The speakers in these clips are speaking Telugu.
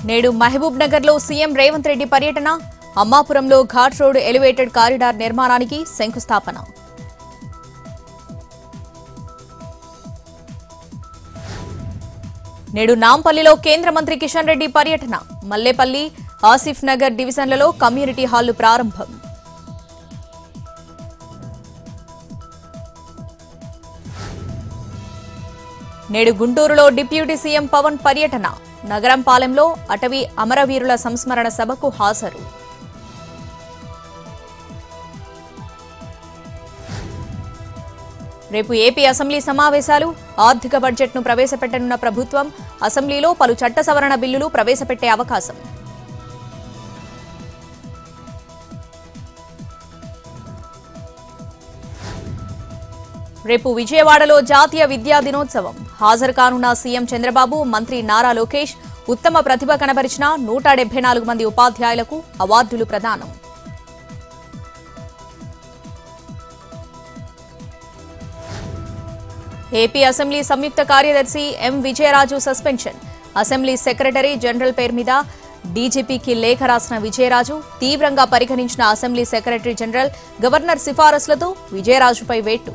నేడు మహబూబ్ నగర్ లో సీఎం రేవంత్ రెడ్డి పర్యటన అమ్మాపురంలో ఘాట్ రోడ్ ఎలివేటెడ్ కారిడార్ నిర్మాణానికి శంకుస్థాపన నేడు నాంపల్లిలో కేంద్ర మంత్రి కిషన్ రెడ్డి పర్యటన మల్లేపల్లి ఆసిఫ్ నగర్ డివిజన్లలో కమ్యూనిటీ హాళ్లు ప్రారంభం నేడు గుంటూరులో డిప్యూటీ సీఎం పవన్ పర్యటన నగరంపాలెంలో అటవీ అమరవీరుల సంస్మరణ సభకు హాజరు రేపు ఏపీ అసెంబ్లీ సమావేశాలు ఆర్థిక బడ్జెట్ను ప్రవేశపెట్టనున్న ప్రభుత్వం అసెంబ్లీలో పలు చట్ట సవరణ బిల్లులు ప్రవేశపెట్టే అవకాశం రేపు విజయవాడలో జాతీయ విద్యా దినోత్సవం హాజరు కానున్న సీఎం చంద్రబాబు మంత్రి నారా లోకేష్ ఉత్తమ ప్రతిభ కనబరిచిన నూట డెబ్బై నాలుగు మంది ఉపాధ్యాయులకు అవార్డులు ప్రదానం ఏపీ అసెంబ్లీ సంయుక్త కార్యదర్శి M Vijayaraju suspension assembly secretary general పేరు మీద డీజీపీకి లేఖ రాసిన విజయరాజు తీవ్రంగా పరిగణించిన అసెంబ్లీ సెక్రటరీ జనరల్ గవర్నర్ సిఫారసులతో విజయరాజుపై వేటు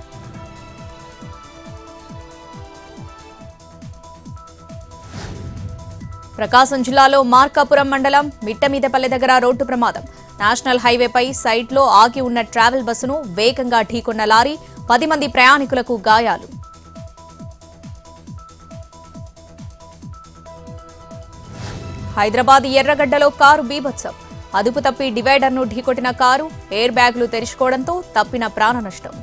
ప్రకాశం జిల్లాలో మార్కాపురం మండలం మిట్టమీదపల్లె దగ్గర రోడ్డు ప్రమాదం నేషనల్ హైవేపై సైట్లో ఆగి ఉన్న ట్రావెల్ బస్సును వేగంగా ఢీకొన్న లారీ పది మంది ప్రయాణికులకు గాయాలు హైదరాబాద్ ఎర్రగడ్డలో కారు బీభత్సం అదుపు తప్పి డివైడర్ను ఢీకొట్టిన కారు ఎయిర్ బ్యాగులు తెరుచుకోవడంతో తప్పిన ప్రాణ నష్టం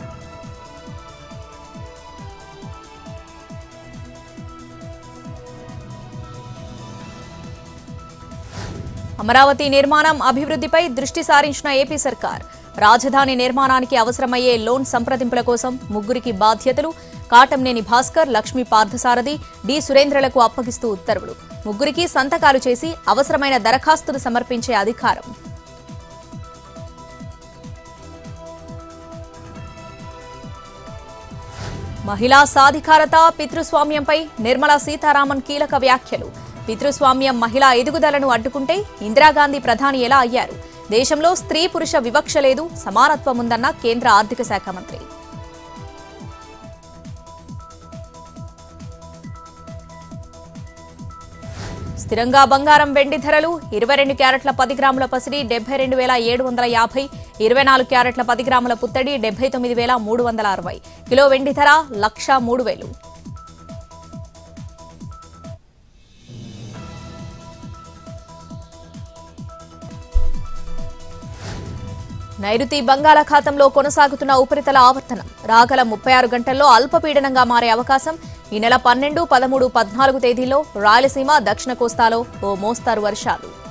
అమరావతి నిర్మాణం అభివృద్ధిపై దృష్టి సారించిన ఏపీ సర్కార్ రాజధాని నిర్మాణానికి అవసరమయ్యే లోన్ సంప్రదింపుల కోసం ముగ్గురికి బాధ్యతలు కాటంనేని భాస్కర్ లక్ష్మీ పార్థసారథి డి సురేంద్రలకు అప్పగిస్తూ ఉత్తర్వులు ముగ్గురికి సంతకాలు చేసి అవసరమైన దరఖాస్తులు సమర్పించే అధికారం మహిళా సాధికారత పితృస్వామ్యంపై నిర్మలా సీతారామన్ కీలక వ్యాఖ్యలు పితృస్వామ్యం మహిళా ఎదుగుదలను అడ్డుకుంటే ఇందిరాగాంధీ ప్రధాని ఎలా అయ్యారు దేశంలో స్త్రీ పురుష వివక్ష లేదు సమానత్వం ఉందన్న కేంద్ర ఆర్థిక శాఖ మంత్రి స్థిరంగా బంగారం వెండి ధరలు ఇరవై రెండు క్యారెట్ల పది గ్రాముల పసిడి డెబ్బై రెండు వేల ఏడు వందల యాభై ఇరవై నాలుగు క్యారెట్ల పది గ్రాముల పుత్తడి డెబ్బై తొమ్మిది వేల మూడు వందల అరవై కిలో వెండి ధర లక్ష మూడు వేలు నైరుతి బంగాళాఖాతంలో కొనసాగుతున్న ఉపరితల ఆవర్తనం రాగల ముప్పై ఆరు గంటల్లో అల్పపీడనంగా మారే అవకాశం ఈ నెల పన్నెండు పదమూడు పద్నాలుగు తేదీల్లో రాయలసీమ దక్షిణ కోస్తాలో ఓ మోస్తారు వర్షాలు